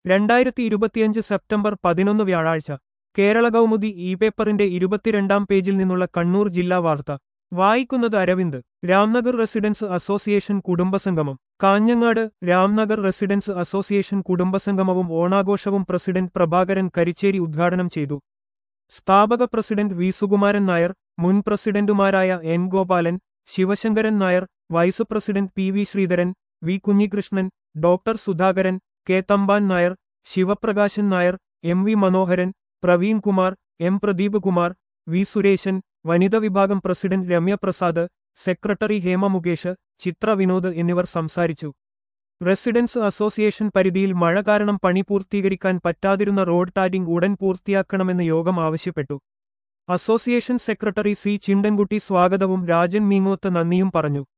രണ്ടായിരത്തി ഇരുപത്തിയഞ്ച് സെപ്റ്റംബർ പതിനൊന്ന് വ്യാഴാഴ്ച കേരള കൗമുദി ഇ പേപ്പറിന്റെ ഇരുപത്തിരണ്ടാം പേജിൽ നിന്നുള്ള കണ്ണൂർ ജില്ലാ വാർത്ത വായിക്കുന്നത് അരവിന്ദ് രാംനഗർ റെസിഡൻസ് അസോസിയേഷൻ കുടുംബസംഗമം കാഞ്ഞങ്ങാട് രാംനഗർ റെസിഡൻസ് അസോസിയേഷൻ കുടുംബസംഗമവും ഓണാഘോഷവും പ്രസിഡന്റ് പ്രഭാകരൻ കരിച്ചേരി ഉദ്ഘാടനം ചെയ്തു സ്ഥാപക പ്രസിഡന്റ് വി സുകുമാരൻ നായർ മുൻ പ്രസിഡന്റുമാരായ N Gopalan Sivasankaran Nair vice president P V Sreedharan V Kunhikrishnan doctor Sudhakaran K Thampan Nair Sivaprakashan Nair M V Manoharan Praveen Kumar M Pradeep Kumar V Suresan വനിത വിഭാഗം പ്രസിഡന്റ് രമ്യ പ്രസാദ് സെക്രട്ടറി ഹേമ മുകേഷ് ചിത്ര വിനോദ് എന്നിവർ സംസാരിച്ചു റെസിഡൻസ് അസോസിയേഷൻ പരിധിയിൽ മഴ കാരണം പണി പൂർത്തീകരിക്കാൻ പറ്റാതിരുന്ന റോഡ് ടാരിംഗ് ഉടൻ പൂർത്തിയാക്കണമെന്ന് യോഗം ആവശ്യപ്പെട്ടു അസോസിയേഷൻ സെക്രട്ടറി സി ചിണ്ടൻകുട്ടി സ്വാഗതവും രാജൻ മീങ്ങോത്ത് നന്ദിയും പറഞ്ഞു